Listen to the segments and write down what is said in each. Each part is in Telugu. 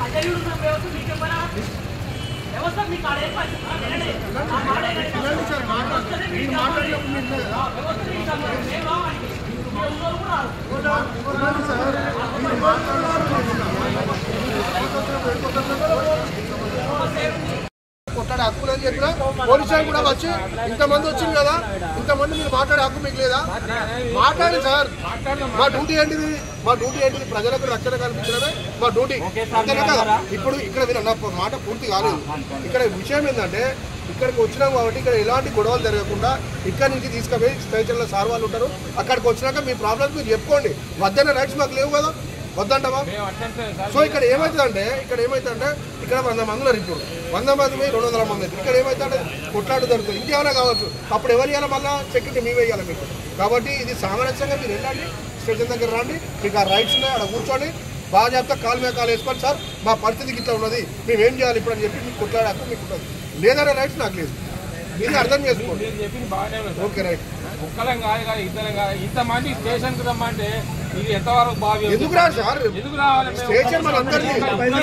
తెలియదు నా వ్యవస్థ మీకు చెప్పరా వ్యవస్థ మీకు ఆడ ఏర్పాటు ఆ, వినండి. ఆ మాట వినండి. వ్యవస్థనే మీకు కావాలి. ఆ, వ్యవస్థ మీకు కావాలి. మేము రావాలి. మీ ఊళ్ళో కూడా రారు. కొట్లాడే హక్కు లేదని చెప్పినా పోలీసు వాళ్ళు కూడా వచ్చి ఇంతమంది వచ్చింది కదా ఇంతమంది మీరు మాట్లాడే హక్కు మీకు లేదా మాట్లాడి సార్ మా డ్యూటీ ఏంటిది మా డ్యూటీ ఏంటిది ప్రజలకు రక్షణ కల్పించడమే మా డ్యూటీ అంతేనా కదా ఇప్పుడు ఇక్కడ విన నా మాట పూర్తి కాలేదు ఇక్కడ విషయం ఏంటంటే ఇక్కడికి వచ్చినాం కాబట్టి ఇక్కడ ఎలాంటి గొడవలు జరగకుండా ఇక్కడ నుంచి తీసుకుపోయి స్టేషన్లో సార్ వాళ్ళు ఉంటారు అక్కడికి వచ్చినాక మీ ప్రాబ్లమ్స్ మీరు చెప్పుకోండి వద్దన్న రైట్స్ మాకు లేవు కదా వద్దంటావా సో ఇక్కడ ఏమవుతుందంటే ఇక్కడ ఏమవుతుందంటే ఇక్కడ వంద మంది ఉన్నారు ఇప్పుడు వంద మంది పోయి రెండు వందల మంది అవుతుంది. ఇక్కడ ఏమవుతుందంటే కొట్లాట జరుగుతుంది ఇంకేమైనా కావచ్చు అప్పుడు ఎవరు ఇవ్వాలి మళ్ళీ సెక్యూరిటీ మీ వేయాలి మీకు కాబట్టి ఇది సామరస్యంగా మీరు వెళ్ళండి స్టేషన్ దగ్గర రండి మీకు ఆ రైట్స్ ఉన్నాయి అక్కడ కూర్చోండి బాగా చెప్తా కాలు మీద కాలు వేసుకోండి సార్ మా పరిస్థితికి ఇట్లా ఉన్నది మేము ఏం చేయాలి ఇప్పుడు అని చెప్పి మీకు కొట్లాడే హక్కు మీకు ఉన్నది లేదనే రైట్స్ నాకు లేదు ఇది అర్థం చేసుకోండి నేను చెప్పింది బాగానే ఉంది సార్. ఓకే రైట్ ఒక్కలం కాదు కాదు ఇద్దరం కాదు ఇంతమంది స్టేషన్ కు రమ్మంటే ఇది ఎంతవరకు బాగా ఎందుకు రా సార్ ఎందుకు రావాలి మేము? స్టేషన్ మనందరినీ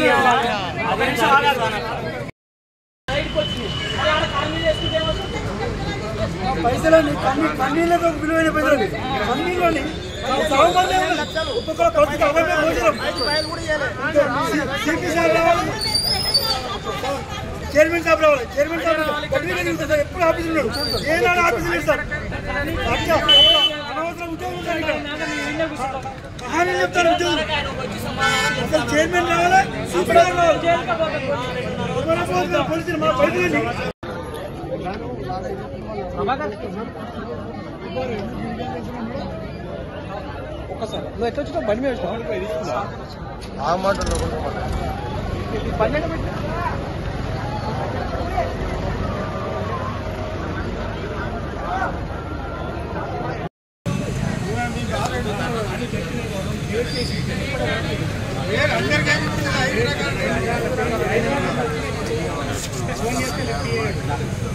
బయటకు వచ్చింది అది ఆడ కాలనీ చేసుకుంటే ఏమవుతుంది? పైసలని కన్నీ కన్నీళ్ళతో విలువైన పైసలు కన్నీళ్ళని సౌకర్యం ఒక్కొక్క పరిస్థితి అవన్నీ భోజనం సిపి సార్ రావాలి చైర్మన్ సాబ్ రావాలి చైర్మన్ సాబ్ పబ్లిక్ తిరుగుతుంది సార్ ఎప్పుడు ఆఫీస్ ఉన్నాడు ఏనాడు ఆఫీస్ లేదు సార్ అట్లా అనవసరం ఉద్యోగం సార్ ఇక్కడ హామీ చెప్తారు ఉద్యోగం అసలు చైర్మన్ రావాలి సూపర్ రావాలి పోలీసులు మా బయట ఒక్కసారి నువ్వు ఎట్లా వచ్చినావు బండి మీద వచ్చినావు ఆ మాట ఉండకూడదు. బండి ఎక్కడ పెట్టినా? అందరికీ